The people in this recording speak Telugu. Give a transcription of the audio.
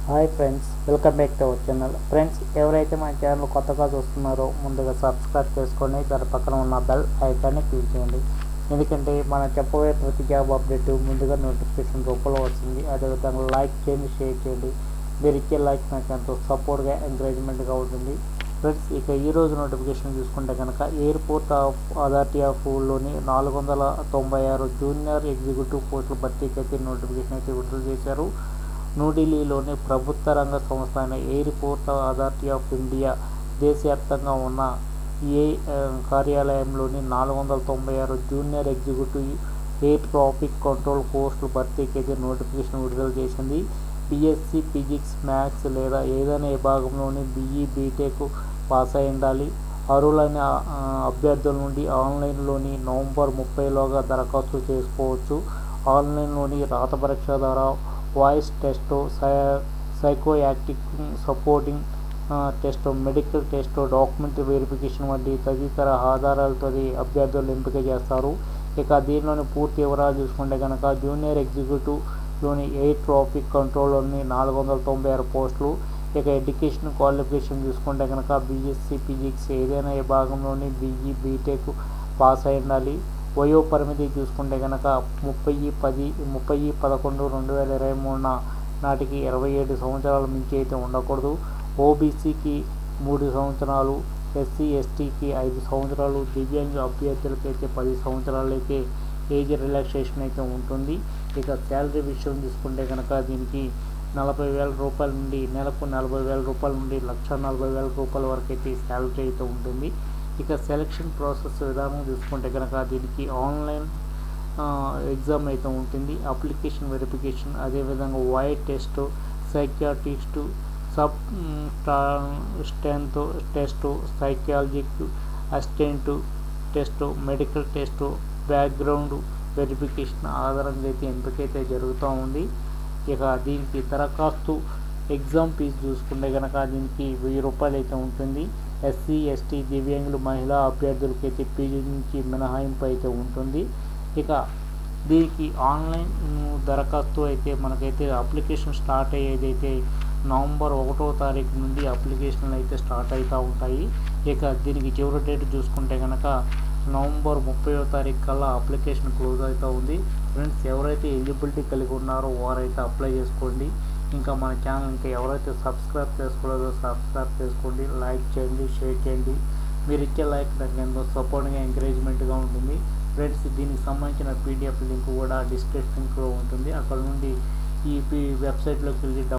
hi friends welcome back to our channel friends ఎవరైతే మన ఛానల్ కొత్తగా చూస్తున్నారో ముందుగా సబ్స్క్రైబ్ చేసుకొని దాని పక్కన ఉన్న బెల్ ఐకాన్ని క్లిక్ చేయండి ఎందుకంటే మనం చెప్పబోయే ప్రతి జాబ్ అప్డేట్ ముందుగా నోటిఫికేషన్ రూపంలో వస్తుంది అదేవిధంగా లైక్ చేయండి షేర్ చేయండి మీరు ఇచ్చే లైక్ నాకు ఎంతో సపోర్ట్గా ఎంకరేజ్మెంట్గా ఉంటుంది ఫ్రెండ్స్ ఇక ఈ రోజు నోటిఫికేషన్ చూసుకుంటే కనుక ఎయిర్పోర్ట్ ఆఫ్ అథారిటీ ఆఫ్ లోని నాలుగు వందల తొంభై ఆరు జూనియర్ ఎగ్జిక్యూటివ్ పోస్టుల భర్తీకి అయితే నోటిఫికేషన్ అయితే విడుదల చేశారు న్యూఢిల్లీలోని ప్రభుత్వ రంగ సంస్థ అయిన ఎయిర్పోర్ట్ అథారిటీ ఆఫ్ ఇండియా దేశవ్యాప్తంగా ఉన్న ఏ ఆ, కార్యాలయంలోని నాలుగు వందల తొంభై ఆరు junior executive air traffic control పోస్టుల భర్తీకి అయితే నోటిఫికేషన్ విడుదల చేసింది బీఎస్సీ ఫిజిక్స్ మ్యాథ్స్ లేదా ఏదైనా విభాగంలోని బీఈ బీటెక్ పాస్ అయి ఉండాలి అర్హులైన ఆ, అభ్యర్థుల నుండి ఆన్లైన్లోని నవంబర్ ముప్పైలోగా దరఖాస్తు చేసుకోవచ్చు ఆన్లైన్లోని రాత పరీక్ష ద్వారా voice test psychoactive supporting test medical test document verification వంటి తదితర ఆధారాలతో అభ్యర్థులు ఎంపిక చేస్తారు ఇక దీనిలోని పూర్తి వివరాలు చూసుకుంటే కనుక జూనియర్ ఎగ్జిక్యూటివ్లోని ఎయిర్ ట్రాఫిక్ కంట్రోల్లోని నాలుగు వందల తొంభై ఆరు పోస్టులు ఇక ఎడ్యుకేషన్ క్వాలిఫికేషన్ చూసుకుంటే కనుక బీఎస్సీ ఫిజిక్స్ ఏదైనా విభాగంలోని బీఈ బీటెక్ పాస్ అయి ఉండాలి వయో పరిమితి చూసుకుంటే కనుక ముప్పై పది ముప్పై పదకొండు రెండు వేల ఇరవై మూడున నాటికి ఇరవై ఏడు సంవత్సరాల మించి అయితే ఉండకూడదు ఓబీసీకి మూడు సంవత్సరాలు ఎస్సీ ఎస్టీకి ఐదు సంవత్సరాలు దివ్యాంగ అభ్యర్థులకి అయితే పది సంవత్సరాలు అయితే ఏజ్ రిలాక్సేషన్ అయితే ఉంటుంది ఇక శాలరీ విషయం చూసుకుంటే కనుక దీనికి నలభై వేల రూపాయల నుండి నెలకు నలభై వేల రూపాయల నుండి లక్ష నలభై వేల రూపాయల వరకు అయితే శాలరీ అయితే ఉంటుంది ఇక సెలక్షన్ ప్రాసెస్ విధానం చూసుకుంటే కనుక దీనికి ఆన్లైన్ ఎగ్జామ్ అయితే ఉంటుంది అప్లికేషన్ వెరిఫికేషన్ అదేవిధంగా voice test psychiatrist sub strength test psychologic assistant test medical test background verification ఆధారంగా అయితే ఎంపిక అయితే జరుగుతూ ఉంది ఇక దీనికి దరఖాస్తు ఎగ్జామ్ ఫీజు చూసుకుంటే కనుక దీనికి వెయ్యి రూపాయలు అయితే ఉంటుంది ఎస్సీ ఎస్టీ దివ్యాంగులు మహిళా అభ్యర్థులకి అయితే ఫీజు నుంచి మినహాయింపు అయితే ఉంటుంది ఇక దీనికి ఆన్లైన్ ఉమ్, దరఖాస్తు అయితే మనకైతే అప్లికేషన్ స్టార్ట్ అయ్యేదైతే నవంబర్ ఒకటో తారీఖు నుండి అప్లికేషన్లు అయితే స్టార్ట్ అవుతూ ఉంటాయి ఇక దీనికి చివరి డేట్ చూసుకుంటే కనుక నవంబర్ ముప్పైవ తారీఖు కల్లా అప్లికేషన్ క్లోజ్ అవుతూ ఉంది ఫ్రెండ్స్ ఎవరైతే ఎలిజిబిలిటీ కలిగి ఉన్నారో వారైతే అప్లై చేసుకోండి ఇంకా మన ఛానల్ ఇంకా ఎవరైతే సబ్స్క్రైబ్ చేసుకోలేదో సబ్స్క్రైబ్ చేసుకోండి లైక్ చేయండి షేర్ చేయండి మీరు ఇచ్చే లైక్ నాకు ఎంతో సపోర్ట్గా ఎంకరేజ్మెంట్గా ఉంటుంది ఫ్రెండ్స్ దీనికి సంబంధించిన పీడిఎఫ్ లింక్ కూడా డిస్క్రిప్షన్లో ఉంటుంది అక్కడ నుండి ఈ వెబ్సైట్లోకి వెళ్ళి